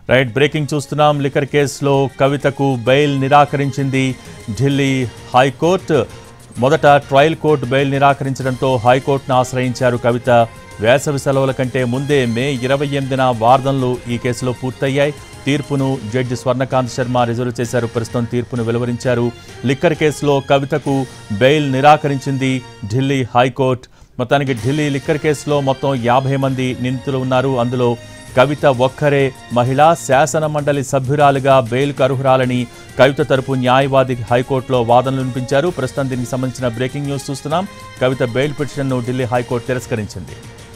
right breaking చూస్తున్నాం liquor కేసులో కవితకు బెయిల్ నిరాకరించింది ఢిల్లీ హైకోర్టు మొదట ట్రయల్ కోర్టు బెయిల్ నిరాకరించడంతో హైకోర్టును ఆశ్రయించారు కవిత వేసవి సెలవుల కంటే ముందే మే ఇరవై ఎనిమిదిన వాదనలు ఈ కేసులో పూర్తయ్యాయి తీర్పును జడ్జి స్వర్ణకాంత్ శర్మ రిజర్వ్ చేశారు ప్రస్తుతం తీర్పును వెలువరించారు లిక్కర్ కేసులో కవితకు బెయిల్ నిరాకరించింది ఢిల్లీ హైకోర్టు మొత్తానికి ఢిల్లీ లిక్కర్ కేసులో మొత్తం యాభై మంది నిందితులు ఉన్నారు అందులో కవిత ఒక్కరే మహిళా శాసన మండలి సభ్యురాలుగా బెయిల్కు అర్హురాలని కవిత తరపు న్యాయవాది హైకోర్టులో వాదనలు వినిపించారు ప్రస్తుతం దీనికి సంబంధించిన బ్రేకింగ్ న్యూస్ చూస్తున్నాం కవిత బెయిల్ పిటిషన్ను ఢిల్లీ హైకోర్టు తిరస్కరించింది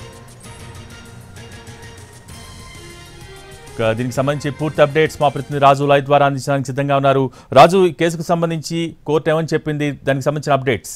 ఇక దీనికి సంబంధించి పూర్తి అప్డేట్స్ మా ప్రతినిధి రాజు లైవ్ ద్వారా అందించడానికి సిద్ధంగా ఉన్నారు రాజు ఈ కేసుకు సంబంధించి కోర్టు ఏమని చెప్పింది దానికి సంబంధించిన అప్డేట్స్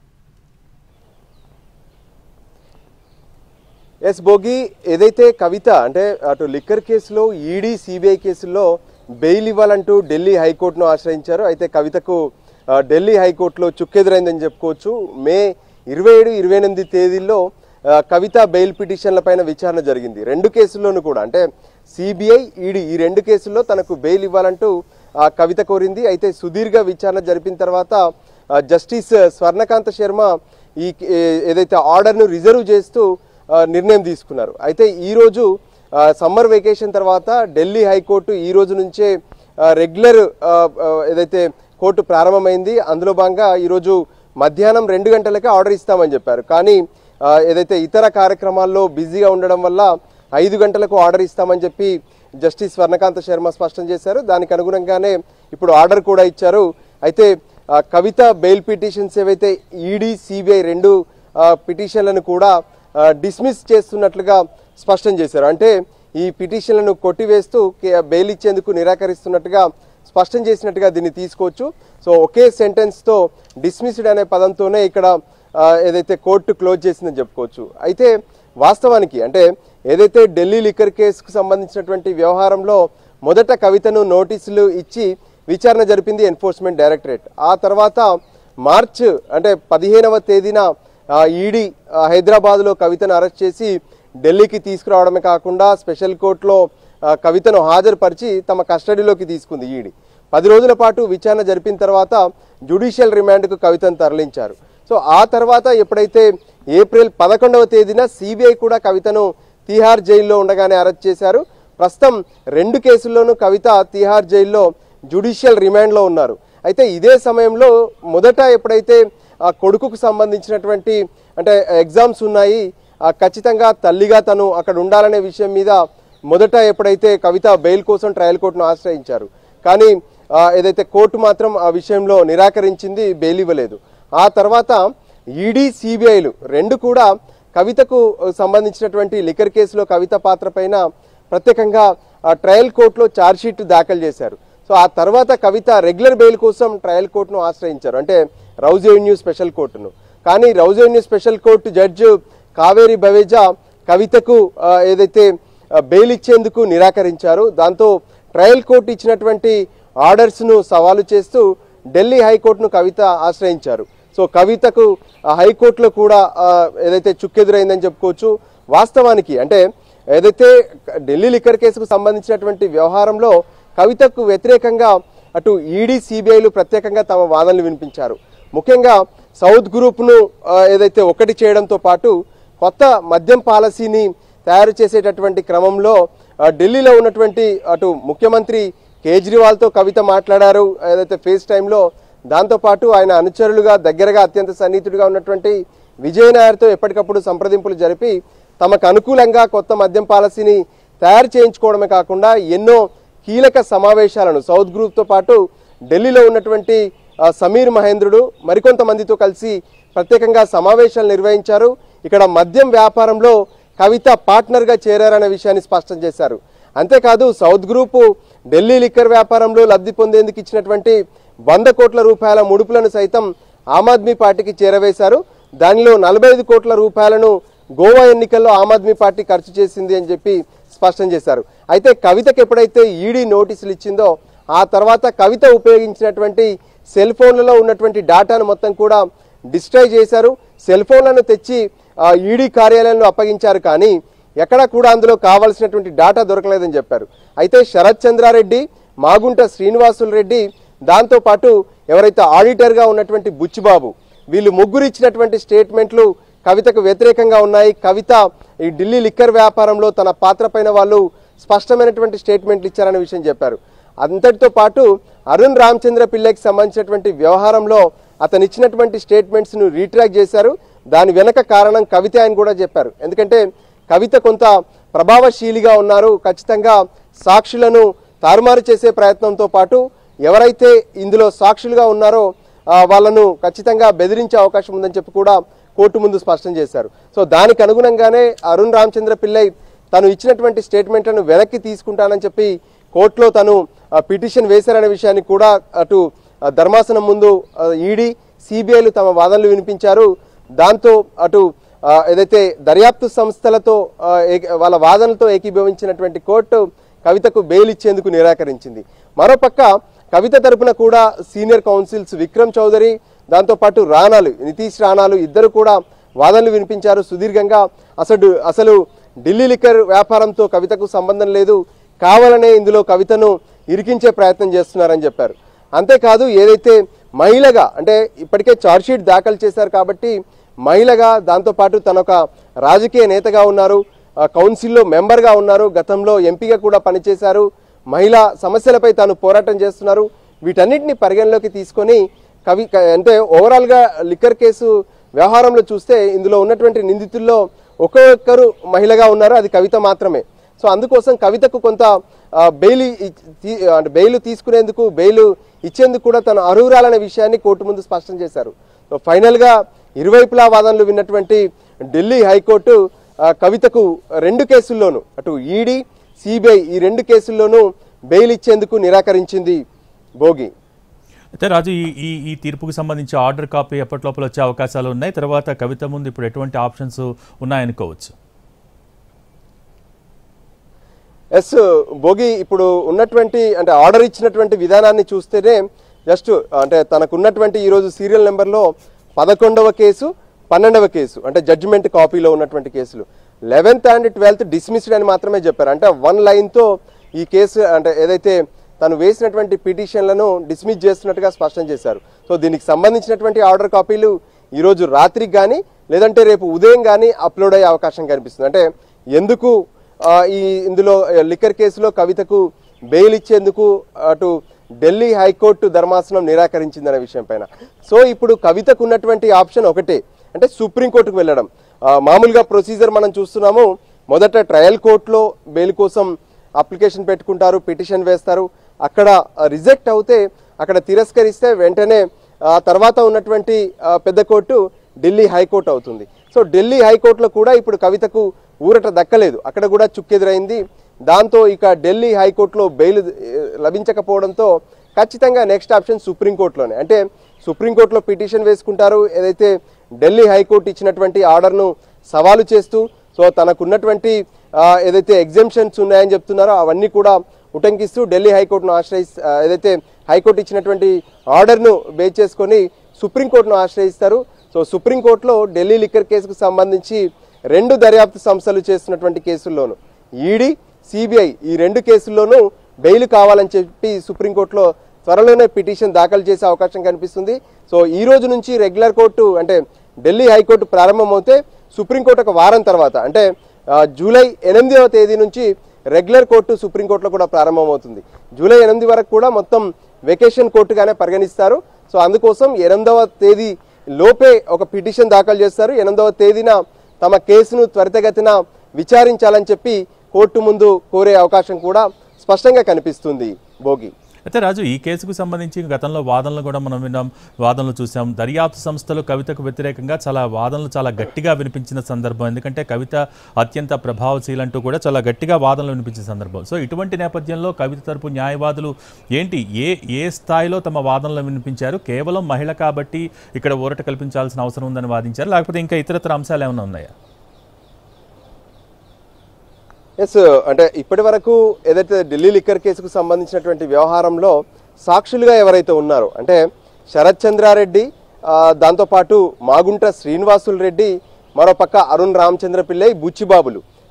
ఎస్ భోగి ఏదైతే కవిత అంటే అటు లిక్కర్ కేసులో ఈడీ సిబిఐ కేసుల్లో బెయిల్ ఇవ్వాలంటూ ఢిల్లీ హైకోర్టును ఆశ్రయించారు అయితే కవితకు ఆ, ఢిల్లీ హైకోర్టులో చుక్కెదురైందని చెప్పుకోవచ్చు మే ఇరవై ఏడు ఇరవై ఎనిమిది తేదీల్లో ఆ, కవిత బెయిల్ పిటిషన్ల పైన విచారణ జరిగింది రెండు కేసుల్లోనూ కూడా అంటే సిబిఐ ఈడీ ఈ రెండు కేసుల్లో తనకు బెయిల్ ఇవ్వాలంటూ ఆ, కవిత కోరింది అయితే సుదీర్ఘ విచారణ జరిపిన తర్వాత ఆ, జస్టిస్ స్వర్ణకాంత శర్మ ఈ ఏ- ఏదైతే ఆర్డర్ను రిజర్వ్ చేస్తూ ఆ, నిర్ణయం తీసుకున్నారు అయితే ఈరోజు సమ్మర్ వెకేషన్ తర్వాత ఢిల్లీ హైకోర్టు ఈ రోజు నుంచే ఆ, రెగ్యులర్ ఆ, ఆ, ఏదైతే కోర్టు ప్రారంభమైంది అందులో భాగంగా ఈరోజు మధ్యాహ్నం రెండు గంటలకే ఆర్డర్ ఇస్తామని చెప్పారు కానీ ఆ, ఏదైతే ఇతర కార్యక్రమాల్లో బిజీగా ఉండడం వల్ల ఐదు గంటలకు ఆర్డర్ ఇస్తామని చెప్పి జస్టిస్ స్వర్ణకాంత శర్మ స్పష్టం చేశారు దానికి అనుగుణంగానే ఇప్పుడు ఆర్డర్ కూడా ఇచ్చారు అయితే ఆ, కవిత బెయిల్ పిటిషన్స్ ఏవైతే ఈడీ సిబిఐ రెండు ఆ, పిటిషన్లను కూడా ఆ, డిస్మిస్ చేస్తున్నట్లుగా స్పష్టం చేశారు అంటే ఈ పిటిషన్లను కొట్టివేస్తూ కే- బెయిల్ ఇచ్చేందుకు నిరాకరిస్తున్నట్టుగా స్పష్టం చేసినట్టుగా దీన్ని తీసుకోవచ్చు సో ఒకే సెంటెన్స్తో డిస్మిస్డ్ అనే పదంతోనే ఇక్కడ ఆ, ఏదైతే కోర్టు క్లోజ్ చేసిందని చెప్పుకోవచ్చు అయితే వాస్తవానికి అంటే ఏదైతే ఢిల్లీ లిక్కర్ కేసుకు సంబంధించినటువంటి వ్యవహారంలో మొదట కవితను నోటీసులు ఇచ్చి విచారణ జరిపింది ఎన్ఫోర్స్మెంట్ డైరెక్టరేట్ ఆ తర్వాత మార్చ్ అంటే పదిహేనవ తేదీన ఆ, ఈడీ ఆ, హైదరాబాద్లో కవితను అరెస్ట్ చేసి ఢిల్లీకి తీసుకురావడమే కాకుండా స్పెషల్ కోర్టులో ఆ, కవితను హాజరుపరిచి తమ కస్టడీలోకి తీసుకుంది ఈడీ పది రోజుల పాటు విచారణ జరిపిన తర్వాత జ్యుడిషియల్ రిమాండ్కు కవితను తరలించారు సో ఆ తర్వాత ఎప్పుడైతే ఏప్రిల్ పదకొండవ తేదీన సిబిఐ కూడా కవితను తీహార్ జైల్లో ఉండగానే అరెస్ట్ చేశారు ప్రస్తుతం రెండు కేసుల్లోనూ కవిత తీహార్ జైల్లో జ్యుడిషియల్ రిమాండ్లో ఉన్నారు అయితే ఇదే సమయంలో మొదట ఎప్పుడైతే ఆ కొడుకుకు సంబంధించినటువంటి అంటే ఎగ్జామ్స్ ఉన్నాయి ఆ ఖచ్చితంగా తల్లిగా తను అక్కడ ఉండాలనే విషయం మీద మొదట ఎప్పుడైతే కవిత బెయిల్ కోసం ట్రయల్ కోర్టును ఆశ్రయించారు కానీ ఆ, ఏదైతే కోర్టు మాత్రం ఆ విషయంలో నిరాకరించింది బెయిల్ ఇవ్వలేదు ఆ తర్వాత ఈడీ సిబిఐలు రెండు కూడా కవితకు సంబంధించినటువంటి లిక్కర్ కేసులో కవిత పాత్ర పైన ప్రత్యేకంగా ఆ ట్రయల్ కోర్టులో ఛార్జ్షీట్ దాఖలు చేశారు సో ఆ తర్వాత కవిత రెగ్యులర్ బెయిల్ కోసం ట్రయల్ కోర్టును ఆశ్రయించారు అంటే రౌజ్ ఎవెన్యూ స్పెషల్ కోర్టును కానీ Rouse Avenue special court judge Kaveri Baweja కవితకు ఆ, ఏదైతే ఆ, బెయిల్ ఇచ్చేందుకు నిరాకరించారు దాంతో ట్రయల్ కోర్టు ఇచ్చినటువంటి ఆర్డర్స్ను సవాలు చేస్తూ ఢిల్లీ హైకోర్టును కవిత ఆశ్రయించారు సో కవితకు ఆ హైకోర్టులో కూడా ఆ, ఏదైతే చుక్కెదురైందని చెప్పుకోవచ్చు వాస్తవానికి అంటే ఏదైతే ఢిల్లీ లిక్కర్ కేసుకు సంబంధించినటువంటి వ్యవహారంలో కవితకు వ్యతిరేకంగా అటు ఈడీ సిబిఐలు ప్రత్యేకంగా తమ వాదనలు వినిపించారు ముఖ్యంగా సౌత్ గ్రూప్ను ఆ, ఏదైతే ఒకటి చేయడంతో పాటు కొత్త మద్యం పాలసీని తయారు చేసేటటువంటి క్రమంలో ఆ, ఢిల్లీలో ఉన్నటువంటి అటు ముఖ్యమంత్రి కేజ్రీవాల్తో కవిత మాట్లాడారు ఏదైతే ఫేస్ టైంలో దాంతోపాటు ఆయన అనుచరులుగా దగ్గరగా అత్యంత సన్నిహితుడిగా ఉన్నటువంటి విజయ్ నాయర్తో ఎప్పటికప్పుడు సంప్రదింపులు జరిపి తమకు అనుకూలంగా కొత్త మద్యం పాలసీని తయారు చేయించుకోవడమే కాకుండా ఎన్నో కీలక సమావేశాలను సౌత్ గ్రూప్తో పాటు ఢిల్లీలో ఉన్నటువంటి ఆ, సమీర్ మహేంద్రుడు మరికొంతమందితో కలిసి ప్రత్యేకంగా సమావేశాలు నిర్వహించారు ఇక్కడ మద్యం వ్యాపారంలో కవిత పార్ట్నర్గా చేరారనే విషయాన్ని స్పష్టం చేశారు అంతేకాదు సౌత్ గ్రూపు ఢిల్లీ లిక్కర్ వ్యాపారంలో లబ్ధి పొందేందుకు ఇచ్చినటువంటి వంద కోట్ల రూపాయల ముడుపులను సైతం ఆమ్ ఆద్మీ పార్టీకి చేరవేశారు దానిలో నలభై ఐదు కోట్ల రూపాయలను గోవా ఎన్నికల్లో ఆమ్ ఆద్మీ పార్టీ ఖర్చు చేసింది అని చెప్పి స్పష్టం చేశారు అయితే కవితకు ఎప్పుడైతే ఈడీ నోటీసులు ఇచ్చిందో ఆ తర్వాత కవిత ఉపయోగించినటువంటి సెల్ ఫోన్లలో ఉన్నటువంటి డేటాను మొత్తం కూడా డిస్ట్రాయ్ చేశారు సెల్ ఫోన్లను తెచ్చి ఈడీ కార్యాలయంలో అప్పగించారు కానీ ఎక్కడా కూడా అందులో కావాల్సినటువంటి డాటా దొరకలేదని చెప్పారు అయితే శరత్ చంద్రారెడ్డి మాగుంట శ్రీనివాసులు రెడ్డి దాంతోపాటు ఎవరైతే ఆడిటర్గా ఉన్నటువంటి బుచ్చిబాబు వీళ్ళు ముగ్గురు ఇచ్చినటువంటి స్టేట్మెంట్లు కవితకు వ్యతిరేకంగా ఉన్నాయి కవిత ఈ ఢిల్లీ లిక్కర్ వ్యాపారంలో తన పాత్ర పైన వాళ్ళు స్పష్టమైనటువంటి స్టేట్మెంట్లు ఇచ్చారనే విషయం చెప్పారు అంతటితో పాటు అరుణ్ రామచంద్ర పిల్లకి సంబంధించినటువంటి వ్యవహారంలో అతను ఇచ్చినటువంటి స్టేట్మెంట్స్ ను రీట్రాక్ చేశారు దాని వెనక కారణం కవిత అని కూడా చెప్పారు ఎందుకంటే కవిత కొంత ప్రభావశీలిగా ఉన్నారు ఖచ్చితంగా సాక్షులను తారుమారు చేసే ప్రయత్నంతో పాటు ఎవరైతే ఇందులో సాక్షులుగా ఉన్నారో ఆ, వాళ్ళను ఖచ్చితంగా బెదిరించే అవకాశం ఉందని చెప్పి కూడా కోర్టు ముందు స్పష్టం చేశారు సో దానికి అనుగుణంగానే అరుణ్ రామచంద్ర పిల్లై తను ఇచ్చినటువంటి స్టేట్మెంట్లను వెనక్కి తీసుకుంటానని చెప్పి కోర్టులో తను ఆ, పిటిషన్ వేశారనే విషయాన్ని కూడా అటు ఆ, ధర్మాసనం ముందు ఈడీ సిబిఐలు తమ వాదనలు వినిపించారు దాంతో అటు ఆ, ఏదైతే దర్యాప్తు సంస్థలతో ఆ, ఏక- వాళ్ళ వాదనలతో ఏకీభవించినటువంటి కోర్టు కవితకు బెయిల్ ఇచ్చేందుకు నిరాకరించింది మరోపక్క కవిత తరపున కూడా సీనియర్ కౌన్సిల్స్ విక్రమ్ చౌదరి దాంతోపాటు రాణాలు నితీష్ రాణాలు ఇద్దరు కూడా వాదనలు వినిపించారు సుదీర్ఘంగా అసలు అసలు ఢిల్లీ లిక్కర్ వ్యాపారంతో కవితకు సంబంధం లేదు కావాలనే ఇందులో కవితను ఇరికించే ప్రయత్నం చేస్తున్నారని చెప్పారు అంతేకాదు ఏదైతే మహిళగా అంటే ఇప్పటికే ఛార్జ్షీట్ దాఖలు చేశారు కాబట్టి మహిళగా దాంతోపాటు తన ఒక రాజకీయ నేతగా ఉన్నారు ఆ, కౌన్సిల్లో మెంబర్గా ఉన్నారు గతంలో ఎంపీగా కూడా పనిచేశారు మహిళా సమస్యలపై తాను పోరాటం చేస్తున్నారు వీటన్నిటిని పరిగణలోకి తీసుకొని కవి క- అంటే ఓవరాల్గా లిక్కర్ కేసు వ్యవహారంలో చూస్తే ఇందులో ఉన్నటువంటి నిందితుల్లో ఒక్కొక్కరు మహిళగా ఉన్నారు అది కవిత మాత్రమే సో అందుకోసం కవితకు కొంత ఆ, బెయిల్ ఇ- తీ- అంటే బెయిల్ తీసుకునేందుకు బెయిల్ ఇచ్చేందుకు కూడా తను అర్హురాలనే విషయాన్ని కోర్టు ముందు స్పష్టం చేశారు సో ఫైనల్గా ఇరువైపులా వాదనలు విన్నటువంటి ఢిల్లీ హైకోర్టు ఆ, కవితకు రెండు కేసుల్లోనూ అటు ఈడీ సిబిఐ ఈ రెండు కేసుల్లోనూ బెయిల్ ఇచ్చేందుకు నిరాకరించింది భోగి అయితే రాజు ఈ ఈ ఈ తీర్పుకు సంబంధించి ఆర్డర్ కాపీ ఎప్పటిలోపల వచ్చే అవకాశాలు ఉన్నాయి తర్వాత కవిత ముందు ఇప్పుడు ఎటువంటి ఆప్షన్స్ ఉన్నాయనుకోవచ్చు ఎస్ భోగి ఇప్పుడు ఉన్నటువంటి అంటే ఆర్డర్ ఇచ్చినటువంటి విధానాన్ని చూస్తేనే జస్ట్ అంటే తనకున్నటువంటి ఈరోజు సీరియల్ నెంబర్లో పదకొండవ కేసు పన్నెండవ కేసు అంటే జడ్జిమెంట్ కాపీలో ఉన్నటువంటి కేసులు లెవెన్త్ అండ్ ట్వెల్త్ డిస్మిస్డ్ అని మాత్రమే చెప్పారు అంటే వన్ లైన్తో ఈ కేసు అంటే ఏదైతే తను వేసినటువంటి పిటిషన్లను డిస్మిస్ చేస్తున్నట్టుగా స్పష్టం చేశారు సో దీనికి సంబంధించినటువంటి ఆర్డర్ కాపీలు ఈరోజు రాత్రికి కానీ లేదంటే రేపు ఉదయం కానీ అప్లోడ్ అయ్యే అవకాశం కనిపిస్తుంది అంటే ఎందుకు ఆ, ఈ ఇందులో లిక్కర్ కేసులో కవితకు బెయిల్ ఇచ్చేందుకు అటు ఢిల్లీ హైకోర్టు ధర్మాసనం నిరాకరించిందనే విషయం పైన సో ఇప్పుడు కవితకు ఉన్నటువంటి ఆప్షన్ ఒకటే అంటే సుప్రీంకోర్టుకు వెళ్ళడం ఆ, మామూలుగా ప్రొసీజర్ మనం చూస్తున్నాము మొదట ట్రయల్ కోర్టులో బెయిల్ కోసం అప్లికేషన్ పెట్టుకుంటారు పిటిషన్ వేస్తారు అక్కడ రిజెక్ట్ అవుతే అక్కడ తిరస్కరిస్తే వెంటనే ఆ తర్వాత ఉన్నటువంటి ఆ, పెద్ద కోర్టు ఢిల్లీ హైకోర్టు అవుతుంది సో ఢిల్లీ హైకోర్టులో కూడా ఇప్పుడు కవితకు ఊరట దక్కలేదు అక్కడ కూడా చుక్కెదురైంది దాంతో ఇక ఢిల్లీ హైకోర్టులో బెయిల్ ఏ, లభించకపోవడంతో ఖచ్చితంగా నెక్స్ట్ ఆప్షన్ సుప్రీంకోర్టులోనే అంటే సుప్రీంకోర్టులో పిటిషన్ వేసుకుంటారు ఏదైతే ఢిల్లీ హైకోర్టు ఇచ్చినటువంటి ఆర్డర్ను సవాలు చేస్తూ సో తనకున్నటువంటి ఆ, ఏదైతే ఎగ్జామ్షన్స్ ఉన్నాయని చెప్తున్నారో అవన్నీ కూడా ఉటంకిస్తూ ఢిల్లీ హైకోర్టును ఆశ్రయి ఆ, ఏదైతే హైకోర్టు ఇచ్చినటువంటి ఆర్డర్ను బేస్ చేసుకొని సుప్రీంకోర్టును ఆశ్రయిస్తారు సో సుప్రీంకోర్టులో ఢిల్లీ లిక్కర్ కేసుకు సంబంధించి రెండు దర్యాప్తు సంస్థలు చేస్తున్నటువంటి కేసుల్లోనూ ఈడీ సిబిఐ ఈ రెండు కేసుల్లోనూ బెయిల్ కావాలని చెప్పి సుప్రీంకోర్టులో త్వరలోనే పిటిషన్ దాఖలు చేసే అవకాశం కనిపిస్తుంది సో ఈ రోజు నుంచి రెగ్యులర్ కోర్టు అంటే ఢిల్లీ హైకోర్టు ప్రారంభమవుతే సుప్రీంకోర్టు ఒక వారం తర్వాత అంటే ఆ, జూలై ఎనిమిదవ తేదీ నుంచి రెగ్యులర్ కోర్టు సుప్రీంకోర్టులో కూడా ప్రారంభమవుతుంది జూలై ఎనిమిది వరకు కూడా మొత్తం వెకేషన్ కోర్టుగానే పరిగణిస్తారు సో అందుకోసం ఎనిమిదవ తేదీ లోపే ఒక పిటిషన్ దాఖలు చేస్తారు ఎనిమిదవ తేదీన తమ కేసును త్వరితగతిన విచారించాలని చెప్పి కోర్టు ముందు కోరే అవకాశం కూడా స్పష్టంగా కనిపిస్తుంది భోగి అయితే రాజు ఈ కేసుకు సంబంధించి గతంలో వాదనలు కూడా మనం విన్నాం వాదనలు చూసాం దర్యాప్తు సంస్థలు కవితకు వ్యతిరేకంగా చాలా వాదనలు చాలా గట్టిగా వినిపించిన సందర్భం ఎందుకంటే కవిత అత్యంత ప్రభావశీలంటూ కూడా చాలా గట్టిగా వాదనలు వినిపించిన సందర్భం సో ఇటువంటి నేపథ్యంలో కవిత తరపు న్యాయవాదులు ఏంటి ఏ ఏ స్థాయిలో తమ వాదనలు వినిపించారు కేవలం మహిళ కాబట్టి ఇక్కడ ఊరట కల్పించాల్సిన అవసరం ఉందని వాదించారు లేకపోతే ఇంకా ఇతరత్ర అంశాలు ఏమైనా ఉన్నాయా ఎస్ అంటే ఇప్పటి వరకు ఏదైతే ఢిల్లీ లిక్కర్ కేసుకు సంబంధించినటువంటి వ్యవహారంలో సాక్షులుగా ఎవరైతే ఉన్నారో అంటే శరత్ చంద్రారెడ్డి ఆ, దాంతోపాటు మాగుంట శ్రీనివాసులు రెడ్డి మరోపక్క అరుణ్ రామచంద్ర పిల్లై బుచ్చిబాబులు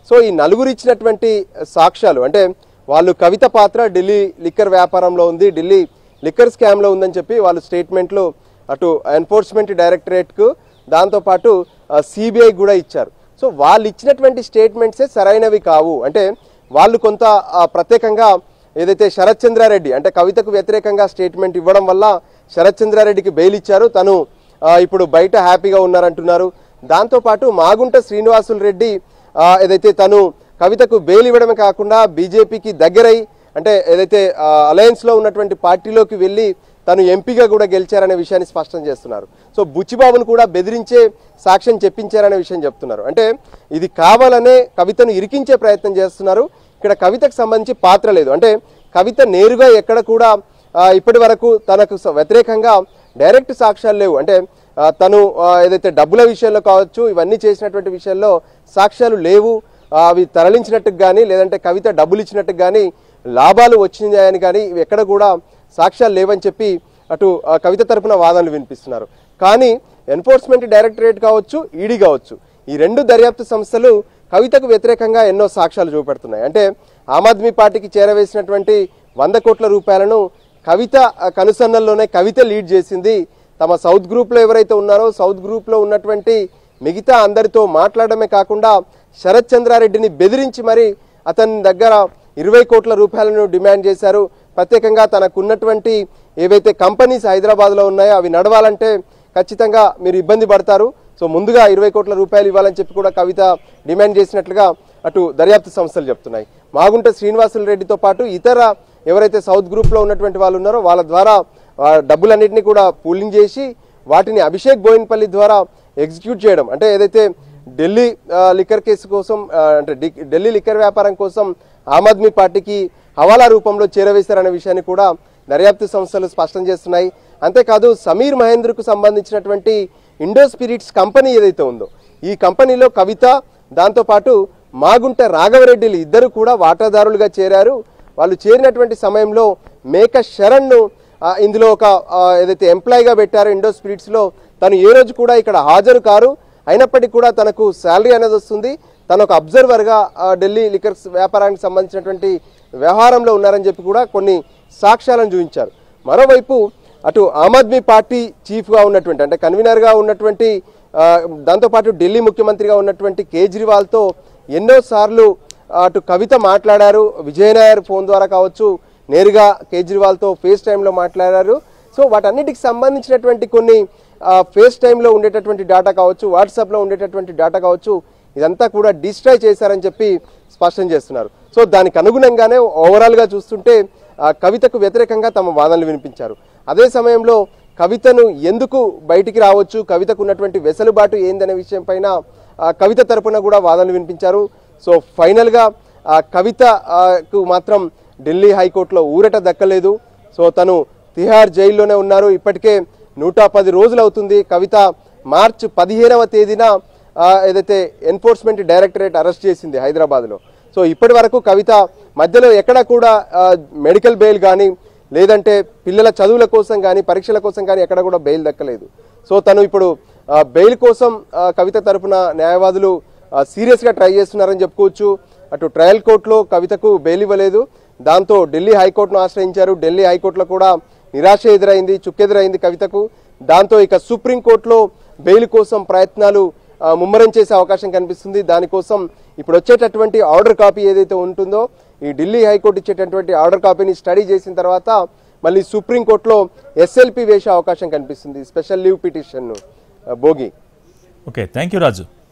సో ఈ నలుగురు ఇచ్చినటువంటి సాక్ష్యాలు అంటే వాళ్ళు కవిత పాత్ర ఢిల్లీ లిక్కర్ వ్యాపారంలో ఉంది ఢిల్లీ లిక్కర్ స్కామ్లో ఉందని చెప్పి వాళ్ళు స్టేట్మెంట్లు అటు ఎన్ఫోర్స్మెంట్ డైరెక్టరేట్కు దాంతోపాటు సిబిఐ కూడా ఇచ్చారు సో వాళ్ళు ఇచ్చినటువంటి స్టేట్మెంట్సే సరైనవి కావు అంటే వాళ్ళు కొంత ఆ, ప్రత్యేకంగా ఏదైతే శరత్ చంద్రారెడ్డి అంటే కవితకు వ్యతిరేకంగా స్టేట్మెంట్ ఇవ్వడం వల్ల శరత్ చంద్రారెడ్డికి బెయిల్ ఇచ్చారు తను ఆ, ఇప్పుడు బయట హ్యాపీగా ఉన్నారంటున్నారు దాంతోపాటు మాగుంట శ్రీనివాసులు రెడ్డి ఆ, ఏదైతే తను కవితకు బెయిల్ ఇవ్వడమే కాకుండా బీజేపీకి దగ్గరై అంటే ఏదైతే అలయన్స్ లో ఉన్నటువంటి పార్టీలోకి వెళ్ళి తను ఎంపీగా కూడా గెలిచారనే విషయాన్ని స్పష్టం చేస్తున్నారు సో బుచ్చిబాబును కూడా బెదిరించే సాక్ష్యం చెప్పించారనే విషయం చెప్తున్నారు అంటే ఇది కావాలనే కవితను ఇరికించే ప్రయత్నం చేస్తున్నారు ఇక్కడ కవితకు సంబంధించి పాత్ర లేదు అంటే కవిత నేరుగా ఎక్కడ కూడా ఆ, ఇప్పటి వరకు తనకు స- వ్యతిరేకంగా డైరెక్ట్ సాక్ష్యాలు లేవు అంటే ఆ, తను ఆ, ఏదైతే డబ్బుల విషయంలో కావచ్చు ఇవన్నీ చేసినటువంటి విషయంలో సాక్ష్యాలు లేవు ఆ, అవి తరలించినట్టుకు కానీ లేదంటే కవిత డబ్బులు ఇచ్చినట్టుకు కానీ లాభాలు వచ్చినాయని కానీ ఇవి ఎక్కడ కూడా సాక్ష్యాలు లేవని చెప్పి అటు ఆ, కవిత తరపున వాదనలు వినిపిస్తున్నారు కానీ ఎన్ఫోర్స్మెంట్ డైరెక్టరేట్ కావచ్చు ఈడీ కావచ్చు ఈ రెండు దర్యాప్తు సంస్థలు కవితకు వ్యతిరేకంగా ఎన్నో సాక్ష్యాలు చూపెడుతున్నాయి అంటే ఆమ్ ఆద్మీ పార్టీకి చేరవేసినటువంటి వంద కోట్ల రూపాయలను కవిత ఆ, కనుసన్నల్లోనే కవిత లీడ్ చేసింది తమ సౌత్ గ్రూప్లో ఎవరైతే ఉన్నారో సౌత్ గ్రూప్లో ఉన్నటువంటి మిగతా అందరితో మాట్లాడమే కాకుండా శరత్ చంద్రారెడ్డిని బెదిరించి మరి అతని దగ్గర ఇరవై కోట్ల రూపాయలను డిమాండ్ చేశారు ప్రత్యేకంగా తనకున్నటువంటి ఏవైతే కంపెనీస్ హైదరాబాద్లో ఉన్నాయో అవి నడవాలంటే ఖచ్చితంగా మీరు ఇబ్బంది పడతారు సో ముందుగా ఇరవై కోట్ల రూపాయలు ఇవ్వాలని చెప్పి కూడా కవిత డిమాండ్ చేసినట్లుగా అటు దర్యాప్తు సంస్థలు చెప్తున్నాయి మాగుంట శ్రీనివాసులు రెడ్డితో పాటు ఇతర ఎవరైతే సౌత్ గ్రూప్లో ఉన్నటువంటి వాళ్ళు ఉన్నారో వాళ్ళ ద్వారా ఆ డబ్బులన్నింటినీ కూడా పూలింగ్ చేసి వాటిని అభిషేక్ బోయిన్పల్లి ద్వారా ఎగ్జిక్యూట్ చేయడం అంటే ఏదైతే ఢిల్లీ ఆ, లిక్కర్ కేసు కోసం ఆ, అంటే డి- ఢిల్లీ లిక్కర్ వ్యాపారం కోసం ఆమ్ ఆద్మీ పార్టీకి హవాలా రూపంలో చేరవేశారనే విషయాన్ని కూడా దర్యాప్తు సంస్థలు స్పష్టం చేస్తున్నాయి అంతేకాదు సమీర్ మహేంద్రకు సంబంధించినటువంటి ఇండో స్పిరిట్స్ కంపెనీ ఏదైతే ఉందో ఈ కంపెనీలో కవిత దాంతోపాటు మాగుంట రాఘవరెడ్డిలు ఇద్దరు కూడా వాటాదారులుగా చేరారు వాళ్ళు చేరినటువంటి సమయంలో మేక శరణ్ను ఆ, ఇందులో ఒక ఆ, ఏదైతే ఎంప్లాయీగా పెట్టారో ఇండో స్పిరిట్స్లో తను ఏ రోజు కూడా ఇక్కడ హాజరు కారు అయినప్పటికీ కూడా తనకు శాలరీ అనేది వస్తుంది తను ఒక అబ్జర్వర్గా ఆ, ఢిల్లీ లిక్కర్స్ వ్యాపారానికి సంబంధించినటువంటి వ్యవహారంలో ఉన్నారని చెప్పి కూడా కొన్ని సాక్ష్యాలను చూపించారు మరోవైపు అటు ఆమ్ ఆద్మీ పార్టీ చీఫ్గా ఉన్నటువంటి అంటే కన్వీనర్గా ఉన్నటువంటి ఆ, దాంతోపాటు ఢిల్లీ ముఖ్యమంత్రిగా ఉన్నటువంటి కేజ్రీవాల్తో ఎన్నోసార్లు అటు కవిత మాట్లాడారు విజయ్ నాయర్ ఫోన్ ద్వారా కావచ్చు నేరుగా కేజ్రీవాల్తో ఫేస్ టైంలో మాట్లాడారు సో వాటన్నిటికి సంబంధించినటువంటి కొన్ని ఫేస్ టైంలో ఉండేటటువంటి డేటా కావచ్చు వాట్సాప్లో ఉండేటటువంటి డేటా కావచ్చు ఇదంతా కూడా డిస్ట్రాయ్ చేశారని చెప్పి స్పష్టం చేస్తున్నారు సో దానికి అనుగుణంగానే ఓవరాల్గా చూస్తుంటే ఆ, కవితకు వ్యతిరేకంగా తమ వాదనలు వినిపించారు అదే సమయంలో కవితను ఎందుకు బయటికి రావచ్చు కవితకు ఉన్నటువంటి వెసలుబాటు ఏందనే విషయం పైన ఆ, కవిత తరపున కూడా వాదనలు వినిపించారు సో ఫైనల్గా ఆ, కవితకు మాత్రం ఢిల్లీ హైకోర్టులో ఊరట దక్కలేదు సో తను తిహార్ జైల్లోనే ఉన్నారు ఇప్పటికే నూట పది రోజులు అవుతుంది కవిత మార్చ్ పదిహేనవ తేదీన ఆ, ఏదైతే ఎన్ఫోర్స్మెంట్ డైరెక్టరేట్ అరెస్ట్ చేసింది హైదరాబాద్లో సో ఇప్పటి వరకు కవిత మధ్యలో ఎక్కడ కూడా ఆ, మెడికల్ బెయిల్ కానీ లేదంటే పిల్లల చదువుల కోసం కానీ పరీక్షల కోసం కానీ ఎక్కడ కూడా బెయిల్ దక్కలేదు సో తను ఇప్పుడు ఆ, బెయిల్ కోసం ఆ, కవిత తరపున న్యాయవాదులు ఆ, సీరియస్గా ట్రై చేస్తున్నారని చెప్పుకోవచ్చు అటు ట్రయల్ కోర్టులో కవితకు బెయిల్ ఇవ్వలేదు దాంతో ఢిల్లీ హైకోర్టును ఆశ్రయించారు ఢిల్లీ హైకోర్టులో కూడా నిరాశ ఎదురైంది చుక్కెదురైంది కవితకు దాంతో ఇక సుప్రీంకోర్టులో బెయిల్ కోసం ప్రయత్నాలు ఆ, ముమ్మరం చేసే అవకాశం కనిపిస్తుంది దానికోసం ఇప్పుడు వచ్చేటటువంటి ఆర్డర్ కాపీ ఏదైతే ఉంటుందో ఈ ఢిల్లీ హైకోర్టు ఇచ్చేటటువంటి ఆర్డర్ కాపీని స్టడీ చేసిన తర్వాత మళ్ళీ సుప్రీంకోర్టులో ఎస్ఎల్పి వేసే అవకాశం కనిపిస్తుంది స్పెషల్ లీవ్ పిటిషన్ను Bhogi okay thank you Raju